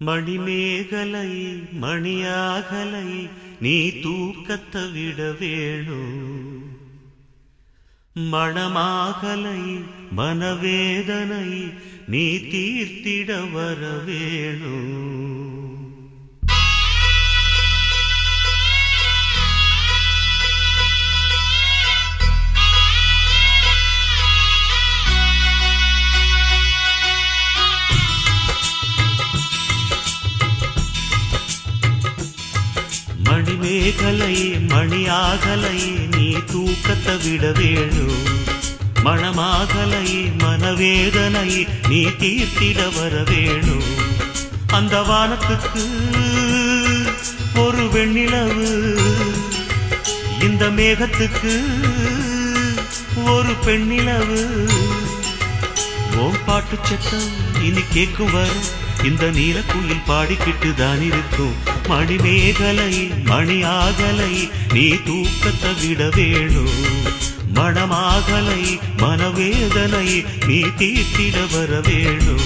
மணிமேகலை மணியாகலை நீ தூக்கத்தை விட வேணும் மணமாகலை மனவேதனை நீ தீர்த்திட வர வேணும் மணிமேகலை மணியாகலை நீ தூக்கத்தை விட வேணும் மணமாகலை மனவேதனை நீ தீர்த்திட வர வேணும் அந்த வானத்துக்கு ஒரு வெண்ணிலவு இந்த மேகத்துக்கு ஒரு பெண்ணிலவு ஓம் பாட்டு சத்தம் இனி கேட்கும் வரும் இந்த நீலக்குயில் பாடிக்கிட்டு தான் இருக்கும் மணிமேகலை மணி ஆகலை நீ தூக்கத்தை விட வேணும் மணமாகலை மனவேதனை நீ தீர்த்திட வர வேணும்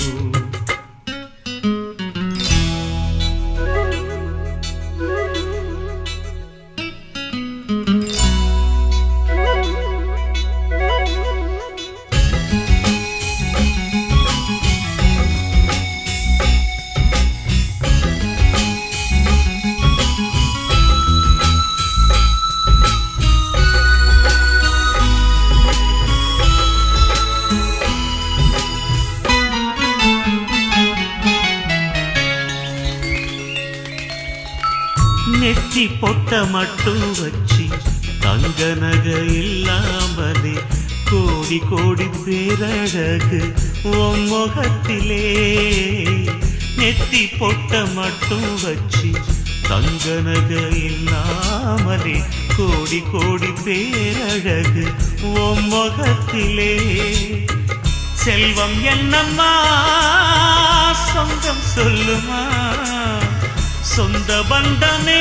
நெத்தி பொட்ட மட்டும் வச்சு தங்க நகை இல்லாமலே கோடி கோடி பேரழகு உன் முகத்திலே நெத்தி பொட்ட மட்டும் வச்சு தங்க நகை இல்லாமலே கோடி கோடி பேரழகு உன் முகத்திலே செல்வம் என்னம்மா சொந்தம் சொல்லுமா சொந்த பந்தமே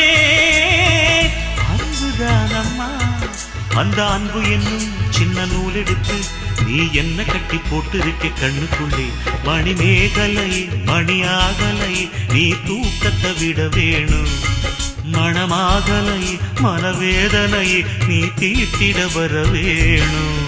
அன்புதானம்மா அந்த அன்பு என்னும் சின்ன நூல் எடுத்து நீ என்ன கட்டி போட்டு இருக்க கண்ணுக்குள்ளே மணிமேகலை மணியாகலை நீ தூக்கத்தை விட வேணும் மணமாகலை மனவேதனை நீ தீட்டிட வர வேணும்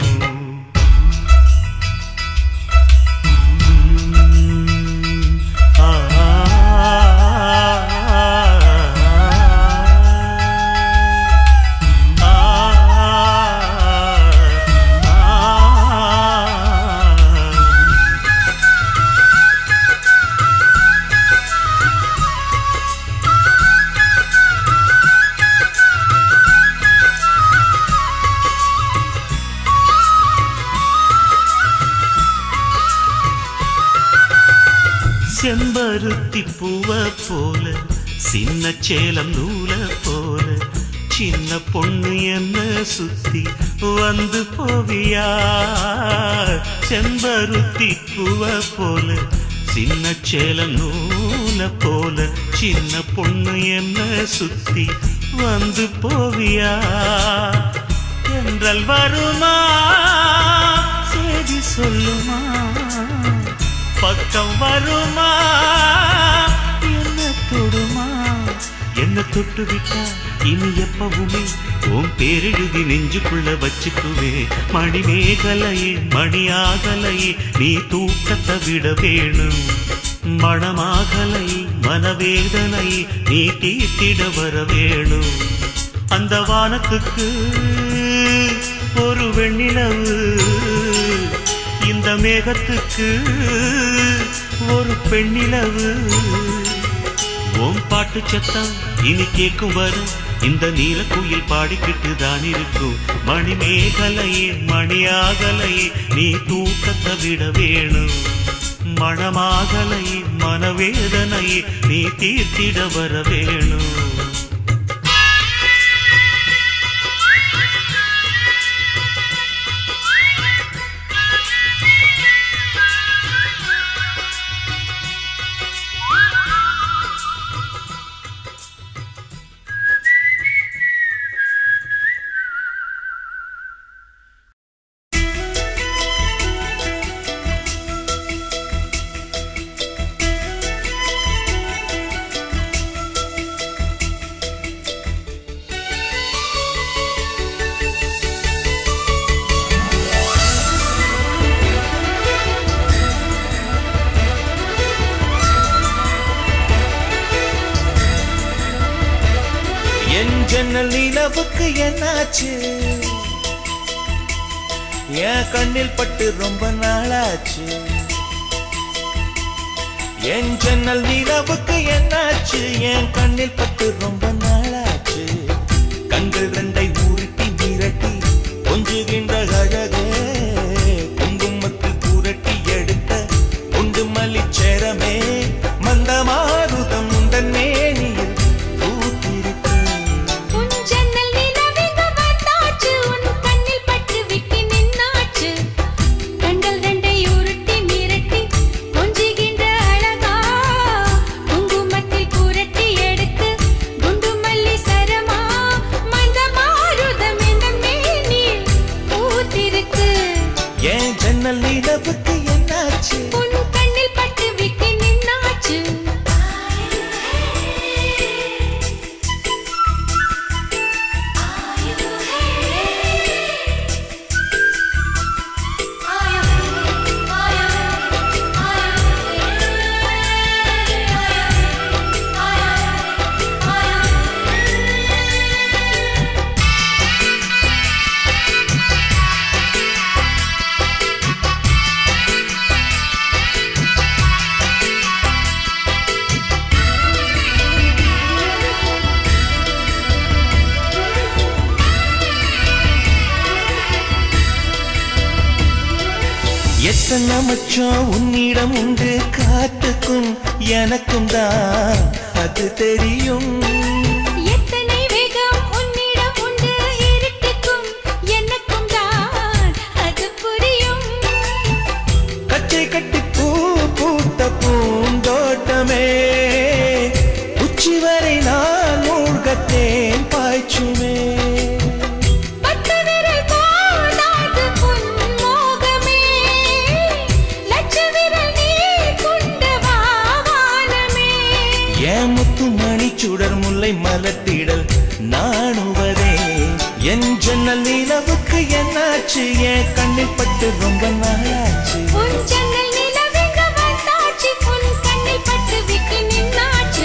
செம்பருத்தி பூவ போல சின்ன சேலம் நூல போல சின்ன பொண்ணு என்ன சுத்தி வந்து போவியா செம்பருத்தி பூவ போல சின்ன சேலம் நூல போல சின்ன பொண்ணு என்ன சுத்தி வந்து போவியா என்றல் வருமா செய்தி சொல்லுமா பக்கம் வருமா என்ன தொடுமா என்ன தொட்டு விட்டா இனி எப்பவுமே உன் பேரெழுதி நெஞ்சுக்குள்ள வச்சுக்குவே மணிமேகலையே மணியாகலையே நீ தூக்கத்தை விட வேணும் மணமாகலை மனவேதனை நீ தீர்த்திட வர வேணும் அந்த வானத்துக்கு ஒரு வெண்ணிலவு இந்த மேகத்துக்கு ஒரு பெண்ணிலவு ஓம் பாட்டு சத்தம் இனி கேட்கும் வரும் இந்த நீலக்குயில் பாடிக்கிட்டு தான் இருக்கும் மணிமேகலையே மணியாகலையே நீ தூக்கத்தை விட வேணும் மணமாகலை மனவேதனை நீ தீர்த்திட வர வேணும் ஆ ஜன்னல் நிலவுக்கு என்னாச்சு என் கண்ணில் பட்டு ரொம்ப நாளாச்சு என் ஜன்னல் நிலவுக்கு என்னாச்சு என் கண்ணில் பட்டு ரொம்ப நாளாச்சு கண்கள் ரெண்டை உருட்டி மிரட்டி கொஞ்சுகின்ற அழகே குங்குமத்தில் புரட்டி எடுத்த உண்டு மல்லிச்சேரமே மந்த மாருதம் உந்தன் மேனியில் பூத்திருக்கு உன் ஜன்னல் நிலவிங்க வந்தாச்சு உன் கண்ணில் பட்டு விக்கி நின்னாச்சு கண்கள் ரெண்டை உருட்டி மிரட்டி கொஞ்சுகின்ற அழகா குங்குமத்தில் புரட்டி எடுத்து குண்டு மல்லி சரமா மந்த மாருதம் இந்த மேனில் பூத்திருக்கு என் ஜன்னல் நிலவுக்கு என்னாச்சு உன் கண்ணில் பட்டு விக்கி நின்னாச்சு எத்தனை மச்சம் உன்னிடம் உண்டு காத்துக்கும் எனக்கும் தான் அது தெரியும் எத்தனை வேகம் உன்னிடம் உண்டு இருட்டுக்கும் எனக்கும் தான் அது புரியும் கச்சை கட்டி பூ பூத்த பூந்தோட்டமே உச்சி வரை நான் மூழ்கத்தேன் பாய்ச்சுமே பத்து விரல் போடாது பொன்மோகமே லட்ச விரல் நீ கொண்ட வாவானமே என் முத்து மணி சுடர் முல்லை மலர்த்திடல் நாணுவதே என் ஜன்னல் நிலவுக்கு என்னாச்சு என் கண்ணில் பட்டு ரொம்ப நாளாச்சு உன் ஜன்னல் நிலவெங்க வந்தாச்சு உன் கண்ணில் பட்டு விக்கி நின்னாச்சு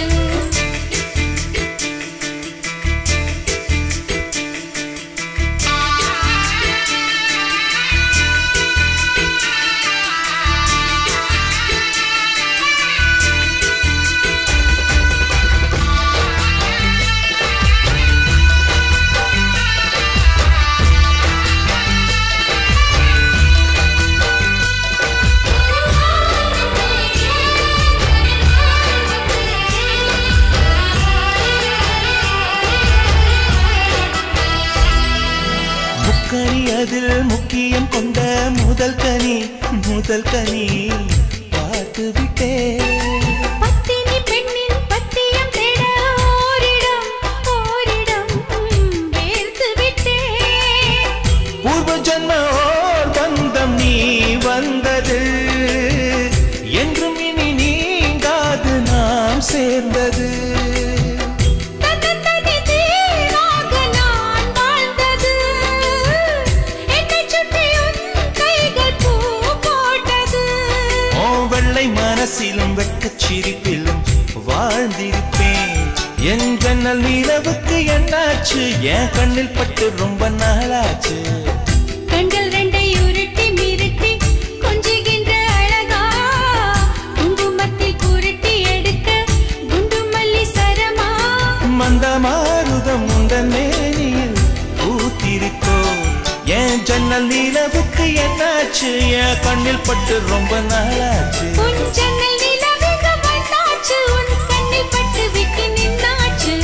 முக்கணி அதில் முக்கியம் கொண்ட முதல் கனி முதல் கனி பார்த்து விட்டேன் பத்தினி பெண்ணின் பத்தியம் தேட ஓரிடம் ஓரிடம் வேர்த்து விட்டேன் பூர்வ ஜன்ம ஓர் பந்தம் நீ வந்தது என்றும் இனி நீங்காது நாம் சேர்ந்தது தன்னந்தனி தீராக நான் வாழ்ந்தது என்னைச் சுற்றி உன் கைகள் பூ போட்டது ஓ வெள்ளை மனசிலும் வெட்கச் சிரிப்பிலும் வாழ்ந்திருப்பேன் என் ஜன்னல் நிலவுக்கு என்னாச்சு என் கண்ணில் பட்டு ரொம்ப நாளாச்சு கண்கள் ரெண்டை உருட்டி மிரட்டி கொஞ்சுகின்ற அழகா குங்குமத்தில் புரட்டி எடுக்க குண்டு மல்லி சரமா மந்த மாருதம் உந்தன் மேனியில் பூத்திருக்கோ என் ஜன்னல் நிலவுக்கு என்னாச்சு என் கண்ணில் பட்டு ரொம்ப நாளாச்சு உன் ஜன்னல் நிலவுக வந்தாச்சு உன் கண்ணில் பட்டு விக்கி நின்னாச்சு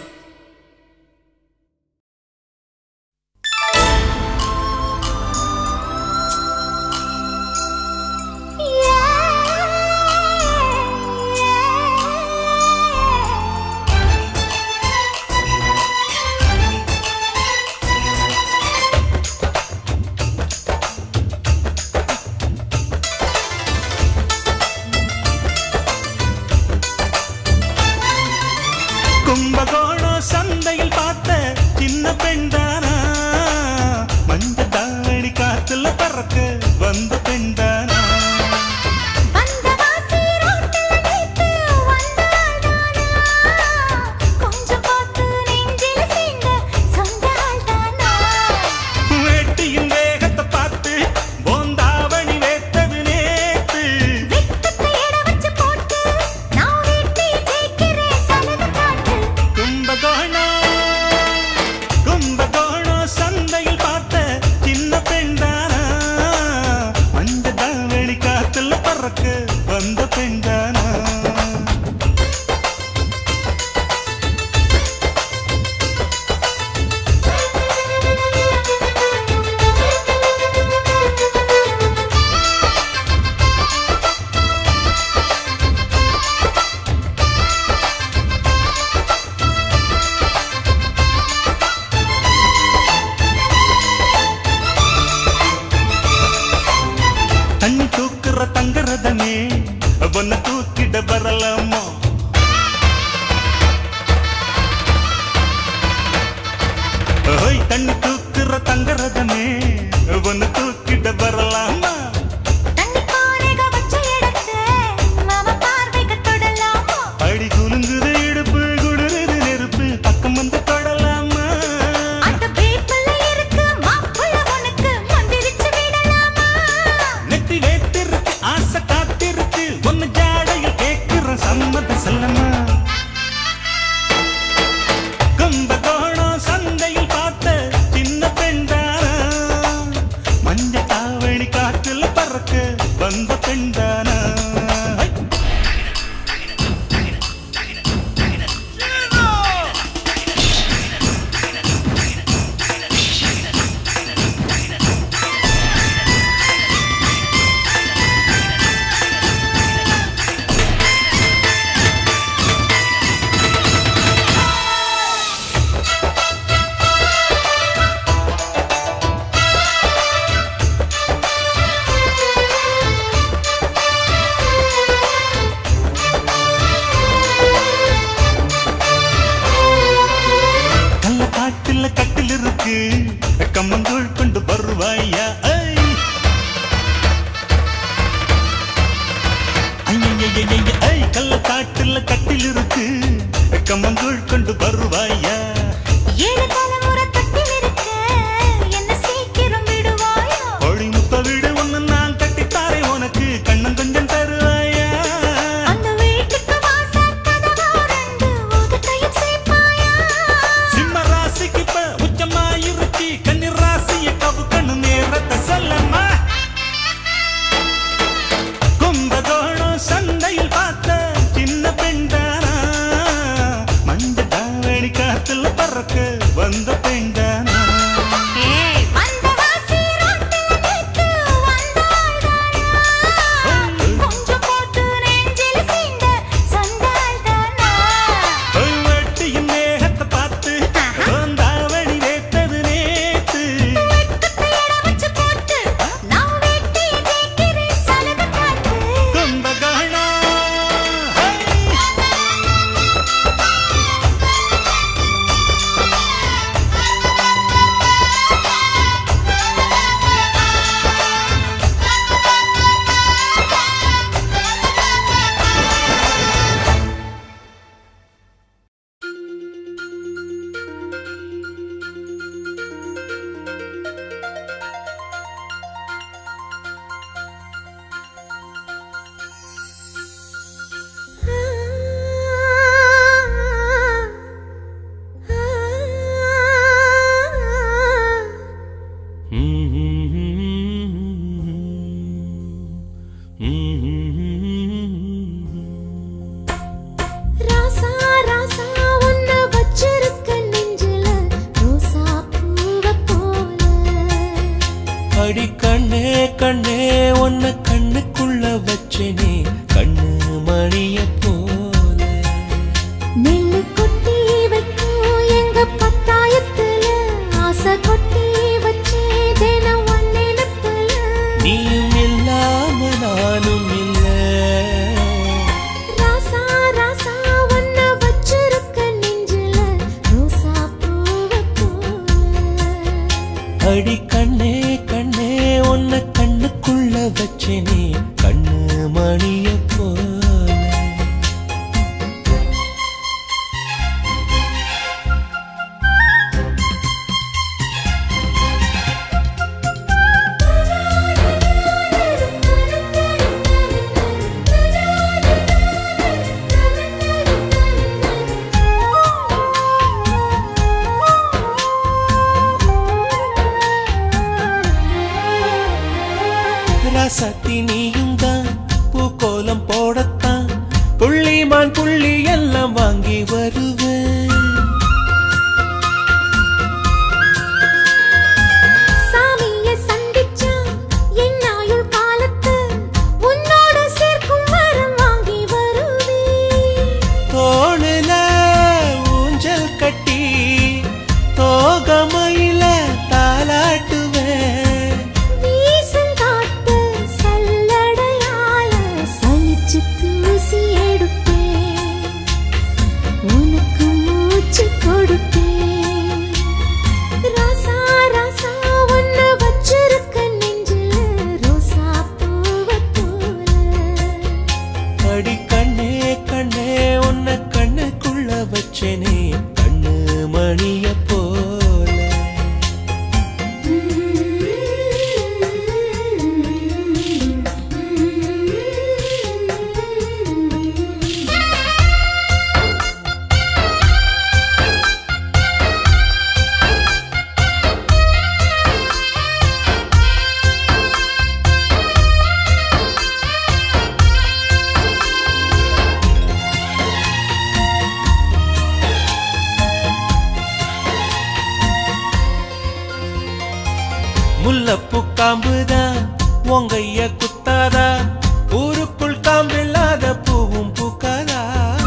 கும்பகோணம் சந்தையில் பார்த்த சின்ன பெண்தானா மஞ்ச தாடி காத்துல பறக்க வந்த பெண்தானா வந்த வாசி ரோட்டில் வைத்து வந்தாள் நானா கொஞ்சம் பார்த்து நெஞ்சில் வரலாமா ஓய் தண்ணி தூக்குற தங்கரதமே ஒன்னு தூக்கிட வரலாமா தண்ணி பானைக வச்ச இடத்த மாமா பார்வைக்கு தொடலாமா அடி குலுங்குது இடுப்பு குடுருது நெருப்பு பக்கம் வந்து தொடலாமா அந்த பேப்பல்ல இருக்கு மாப்புள்ள உனக்கு மந்திரிச்சு விடலாமா நெத்தி வேத்திருக்கு ஆசை காத்திருக்கு ஒன்னு ஜாடையில் கேட்கிற சம்மத செல்லமா கும்பகோணம் சந்தையில் பார்த்த சின்ன பெண்டானா மஞ்ச தாவணி காற்றுல பறக்க வந்த பெண்டானா ஹை! கள்ள காட்டுல கட்டில் இருக்கு கம்மங்கூழ் கொண்டு வருவாயா ஐ! ஐயையையைய, ஐ கள்ள காட்டுல கட்டில் இருக்கு கம்மங்கூழ் கொண்டு வருவாயா ஏழு தலைமுறை தொட்டில் இருக்க என்ன சீக்கிரம் விடுவாயோ கோழி முத்த வீடு ஒண்ணு நான் கட்டித்தாரே உனக்கு கண்ணம் கொஞ்சம் தருவாயா அந்த வீட்டுக்கு வாசல் கதவா ரெண்டு உதட்டையும் சேர்ப்பாயா சிம்ம ராசிக்கு இப்ப உச்சமாயிருச்சு கன்னி ராசிய கவு கண்ணு நேரத்தை சொல்லம்மா கும்பகோணம் சந்தையில் பார்த்த சின்ன பெண்டானா மஞ்ச தாவணி காத்துல பறக்க வந்த பெண்டானா ஏய் வந்த வாசி ரோட்டுல நிறுத்து வந்தாள்தானா கொஞ்சம் போட்டு நெஞ்சில் சீண்ட சொந்தாள்தானா வெட்டியின் மேகத்தை பார்த்து தாவணி நேத்தது நேத்து வெட்டத்தை எட வச்சு போட்டு நான் வெட்டி ஜெயிக்கிறேன் சலுகை காட்டு கும்பகோணம் ஹை! ராசா ராசா உன்னை வச்சிருக்க நெஞ்சில ரோசா பூவை போல அடி கண்ணே கண்ணே உன்னை கண்ணுக்குள்ள வச்சேனே கண்ணு மணிய போல நெல்லு கொட்டி வைக்கும் எங்க பத்தாயத்துல ஆசை கொட்டி வச்சே தினம் ஒன் நினைப்புல நீயும் இல்லாம நானும் இல்ல ராசா ராசா உன்னை வச்சிருக்க நெஞ்சில ரோசா பூவை போல அடி கண்ணே கண்ணே உன்னை கண்ணுக்குள்ள வச்சேனே கண்ணு மணிய போல ரசத்தி நீயும் தான் பூக்கோலம் போடத்தான் புள்ளிமான் புள்ளி எல்லாம் வாங்கி வருவேன் சாமியை சந்திச்சா என் ஆயுள் காலத்து உன்னோட சேர்க்கும் வரம் வாங்கி வருவேன் தோளுல ஊஞ்சல் கட்டி தோகமையில தாலாட்டுவேன் வீசும் காத்து சல்லடையால சலிச்சு தூசி எடுப்பேன் பாம்புதான் உங்கைய குத்தாதா ஊருக்குள் காம்பில்லாத பூவும் பூக்காதா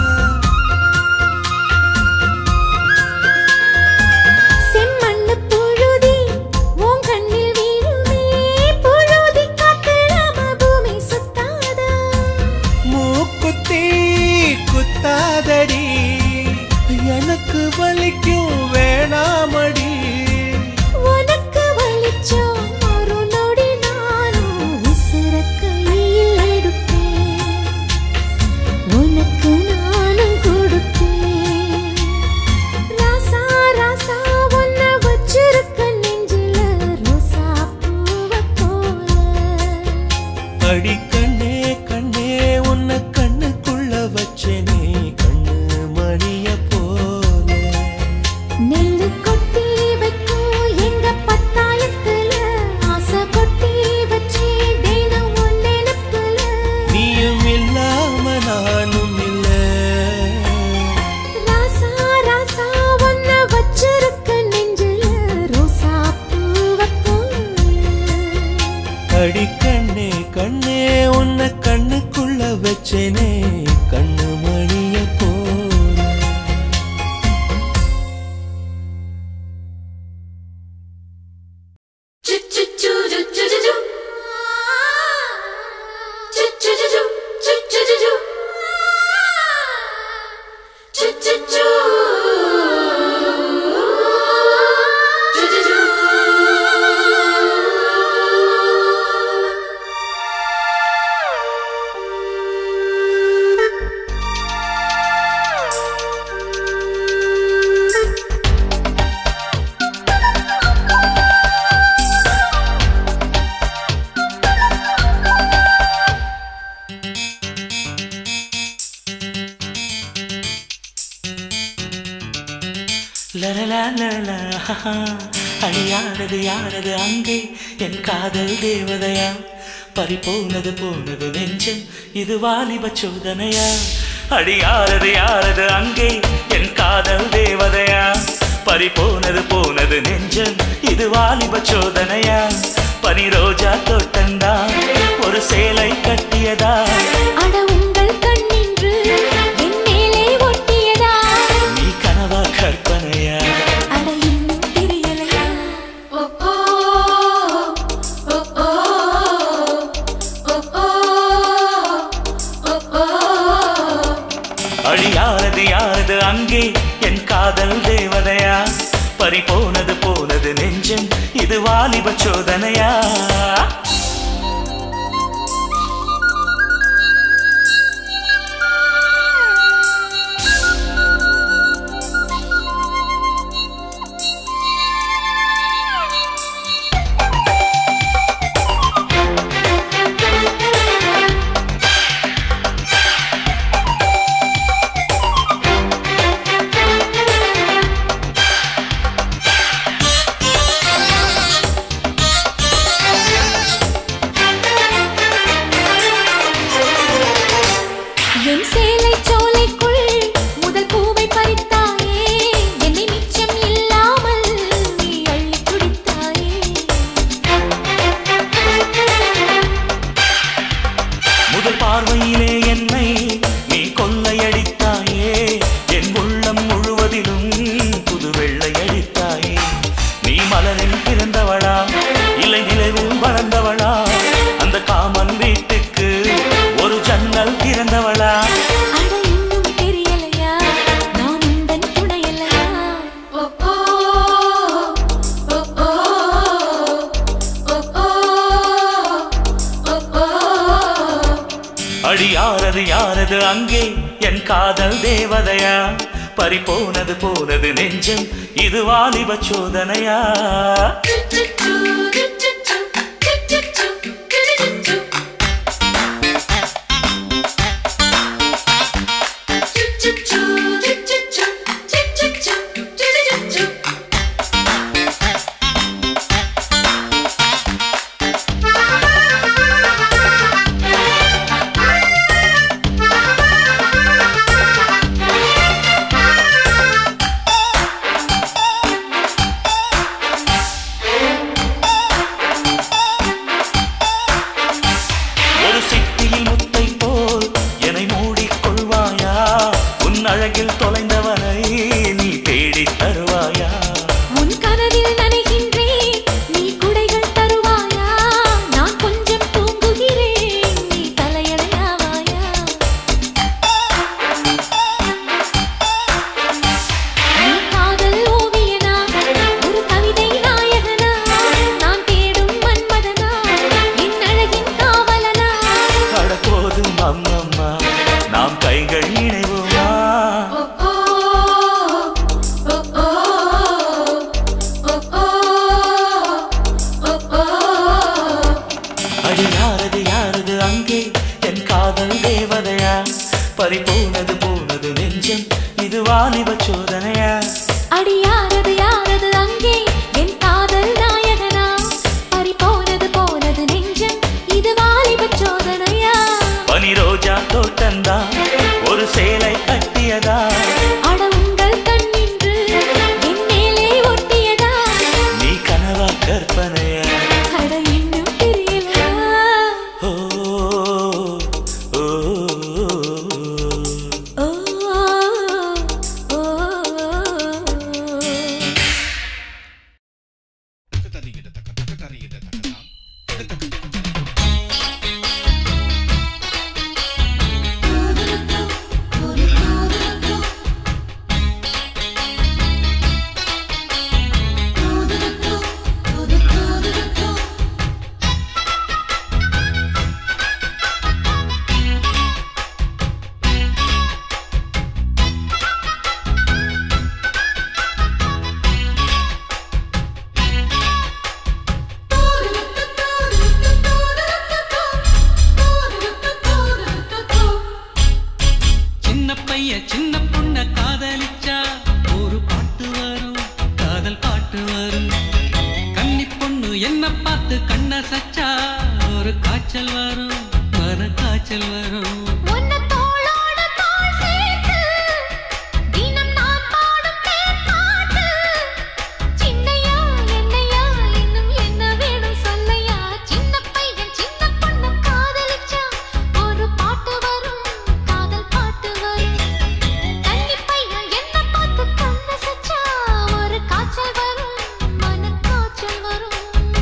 செம்மண்ணு புழுதி உன் கண்ணில் வீழுமே புழுதி காத்துல பூமி சுத்தாதா மூக்குத்தி குத்தாதடி எனக்கு வலிக்கும் வேணாமடி உனக்கு வலிச்சோம் ஒரு நொடி நானும் உசுர கையில் எடுப்பேன் உனக்கு நானும் கொடுப்பேன் ராசா ராசா உன்னை வச்சிருக்க நெஞ்சில ரோசா பூவை போல அடி கண்ணே கண்ணே உன்னை கண்ணுக்குள்ள வச்சேனே கண்ணு மணிய போல நெல்லு கொட்டி வைக்கும் எங்க பத்தாயத்துல ஆசை கொட்டி வச்சே தினம் உன் நினைப்புல நீயும் இல்லாம நானும் இல்ல ராசா ராசா உன்னை வச்சிருக்க நெஞ்சில ரோசா பூவை போல அடி கண்ணே கண்ணே உன்னை கண்ணுக்குள்ள வச்சேனே கண்ணு மணிய போல லலலா லலா, ஹஹா. அழியாதது யாரது அங்கே என் காதல் தேவதையா பறி போனது போனது நெஞ்சம் இது வாலிப சோதனையா அடியாரது யாரது அங்கே என் காதல் தேவதையா பறி போனது போனது நெஞ்சம் இது வாலிப சோதனையா பனி ரோஜா தோட்டந்தா ஒரு சேலை கட்டியதா அட உங்கள் கண்ணின்று என் மேலே ஒட்டியதா நீ கனவா கற்பனையா அட இன்னும் தெரியலையா அழியாரது யாரது அங்கே என் காதல் தேவதையா பறி போனது போனது நெஞ்சம் இது வாலிப சோதனையா என் சேலை சோலைக்குள் முதல் பூவை பறித்தாயே என்னை மிச்சம் இல்லாமல் நீ அள்ளி குடித்தாயே முதல் பார்வையிலே என்னை நீ கொள்ளையடித்தாயே என் உள்ளம் முழுவதிலும் புது வெள்ளை அடித்தாயே நீ மலரில் பிறந்தவளா இலை நிலவில் வளர்ந்தவளா அந்த காமன் வீட்டுக்கு ஒரு ஜன்னல் திறந்தவளா அட இன்னும் தெரியலையா நான் உந்தன் துணையலையா அடி யாரது யாரது அங்கே என் காதல் தேவதையா பறி போனது போனது நெஞ்சம் இது வாலிப சோதனையா அழகில் தொலைந்தவனை நீ தேடித் தருவாயா உன் கனவில் நனைகின்றேன் நீ குடைகள் தருவாயா நான் கொஞ்சம் தூங்குகிறேன் நீ தலையணையாவாயா நீ காதல் ஓவியனா ஒரு கவிதை நாயகனா நான் தேடும் மன்மதனா என் அழகின் காவலனா கடப்போதும் அம்மம்மா நாம் கைகள் இணைவோமா அடி யாரது யாரது அங்கே என் காதல் தேவதையா பறிபோனது போனது நெஞ்சம் இது வாலிப சோதனையா அடி யாரது யாரது அங்கே என் காதல் நாயகனா பறி போனது போனது நெஞ்சம் இது வாலிப சோதனையா பனி ரோஜா தோட்டந்தா ஒரு சேலை கட்டியதா அட உங்கள் கண்ணின்று என் மேலே ஒட்டியதா நீ கனவா கற்பனையா அட இன்னும் தெரியலையா ஓ ஓ, ஓ ஓ ஓ சின்ன பையன் சின்ன பொண்ண காதலிச்சா ஒரு பாட்டு வரும் காதல் பாட்டு வரும் கன்னி பொண்ணு என்ன பார்த்து கண்ண சச்சா ஒரு காய்ச்சல் வரும் மன காய்ச்சல் வரும் உன்னை தோளோட தோள் சேர்த்து, தினம் நான் பாடும் தேன்பாட்டு. சின்னையா, என்னையா, இன்னும் என்ன வேணும் சொல்லையா? சின்ன பையன், சின்ன பொண்ணு காதலிச்சா, ஒரு பாட்டு வரும், காதல் பாட்டு வரும். கன்னிப் பையன் என்னை பார்த்து கண்ணசைச்சா, ஒரு காய்ச்சல் வரும், மனக்காய்ச்சல் வரும்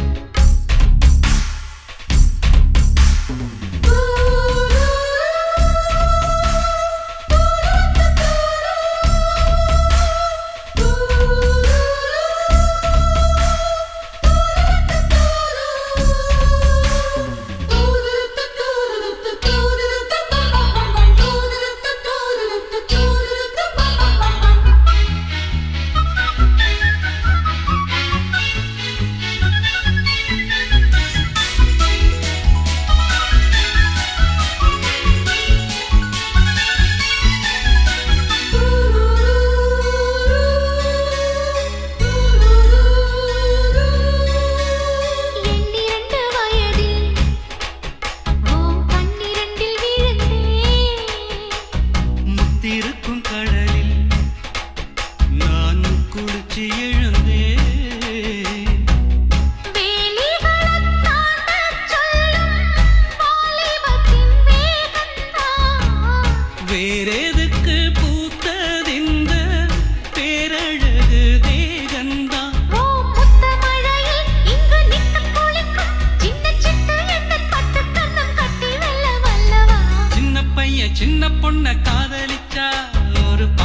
எண்ணிரண்டு வயதில் ஓம் பன்னிரண்டில் விழுந்தேன் முத்திருக்கும் கடலில் நான் குளிச்சு எழுந்தேன் வேலிகளைத் தாண்டச் சொல்லும் வாலிபத்தின் வேகந்தான். வேறெதுக்கு பூத்ததிந்த பேரழகு தேகந்தான் ஓ முத்தமழையில் இங்கு நிற்கக் குளிக்கும் சின்னச் சிட்டு எண்ணெய் பட்டு கன்னம் கட்டி வெல்ல வல்லவா சின்ன பையன் சின்ன பொண்ண காதலிச்சா ஒரு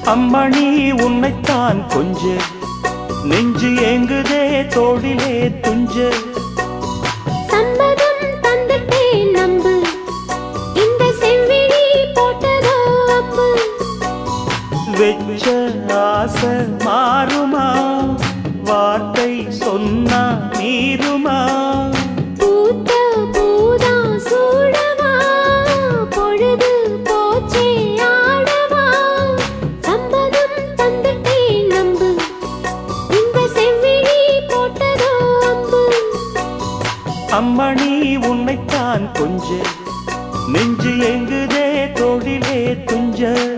அம்மணி உன்னைத்தான் கொஞ்ச நெஞ்சு ஏங்குதே தோளிலே துஞ்ச சம்மதம் தந்துட்டேன் நம்பு இந்த செவ்விழி போட்டதோ அம்பு வெச்ச ஆசை மாறுமா வார்த்தை சொன்னா மீறுமா பூத்த பூதா சூடவா பொழுது போச்சே ஆடவா சம்மதம் தந்துட்டேன் நம்பு இந்த செவ்விழி போட்டதோ அம்பு அம்மணி உன்னைத்தான் கொஞ்ச நெஞ்சு எங்குதே தோளிலே துஞ்ச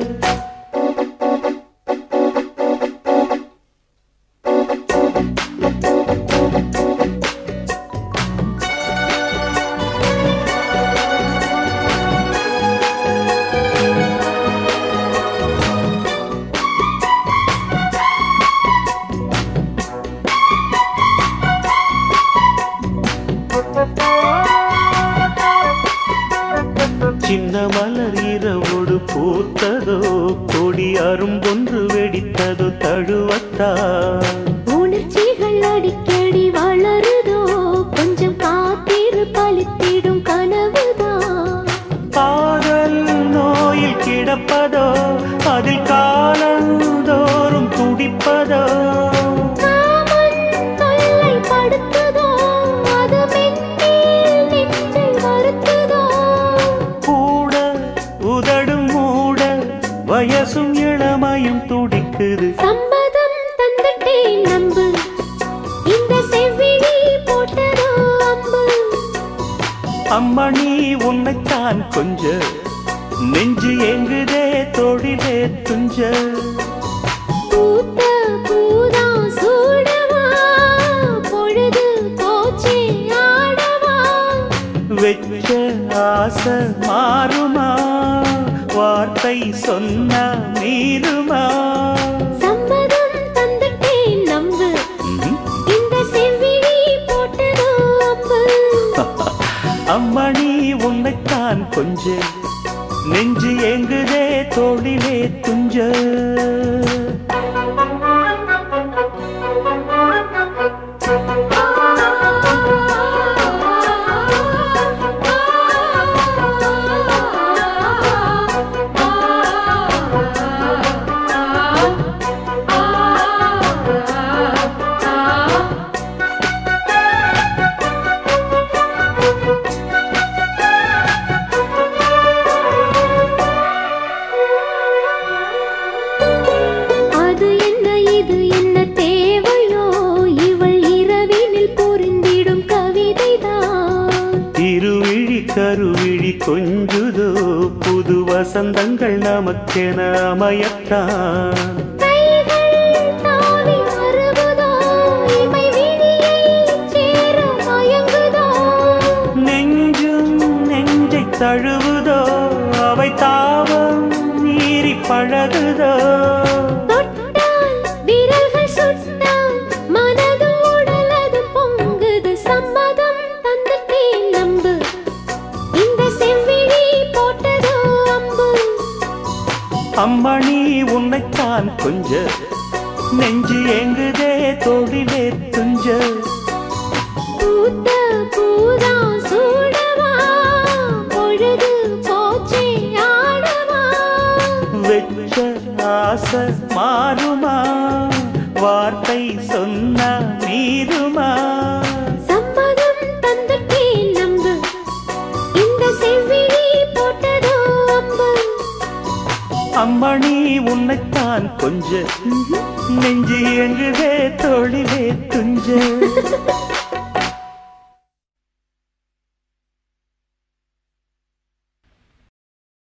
சின்ன மலர் இரவோடு பூத்ததோ கொடி அரும்பொன்று வெடித்ததோ தழுவத்தா உணர்ச்சிகள் அடிக்கடி வளருதோ கொஞ்சம் காத்திரு பலித்திடும் கனவுதான் காதல் நோயில் கிடப்பதோ அதில் காலந்தோறும் துடிப்பதோ காமன் தொல்லைப்படுத்துதோ, அது மென்மேல் நெஞ்சை வருத்துதோ. கூட உதடும் மூட வயசும் இளமையும் துடிக்குது சம்மதம் தந்துட்டேன் நம்பு இந்த செவ்விழி போட்டதோ அம்பு அம்மணி உன்னைத்தான் கொஞ்ச நெஞ்சு எங்குதே தொழிலே துஞ்ச பூத்த பூதா சூடவா பொழுது போச்சே ஆடவா வெச்ச ஆசை மாறுமா வார்த்தை சொன்னா மீறுமா சம்மதம் தந்துட்டேன் நம்பு ம்ஹும். இந்த செவ்விழி போட்டதோ அம்பு அம்மணி உன்னைத்தான் கொஞ்ச நெஞ்சு எங்குதே தோளிலே துஞ்ச அது என்ன இது என்ன தேவையோ இவள் இரவினில் புரிந்திடும் கவிதைதான் திருவிழி கருவிழி கொஞ்சுதோ புது வசந்தங்கள் நமக்கென அமையத்தான் கைகள் தாவி வருவதோ இமை விழியைச் சேர மயங்குதோ நெஞ்சும் நெஞ்சை தழுவுதோ அவை தாவம் மீறி பழகுதோ தொட்டால் விரல்கள் சுட்டால் மனது உடலது பொங்குது சம்மதம் தந்துட்டேன் நம்பு இந்த செவ்விழி போட்டதோ அம்பு அம்மணி உன்னைத்தான் கொஞ்ச நெஞ்சு எங்குதே தொழிலே துஞ்ச பூத்த பூதா சூடவா பொழுது போச்சே ஆடவா வெச்ச ஆசை மாறுமா வார்த்தை சொன்னா மீறுமா சம்மதம் தந்துட்டேன் நம்பு இந்த செவ்விழி போட்டதோ அம்பு அம்மணி உன்னைத்தான் கொஞ்ச நெஞ்சு எங்குதே தொழிலே துஞ்ச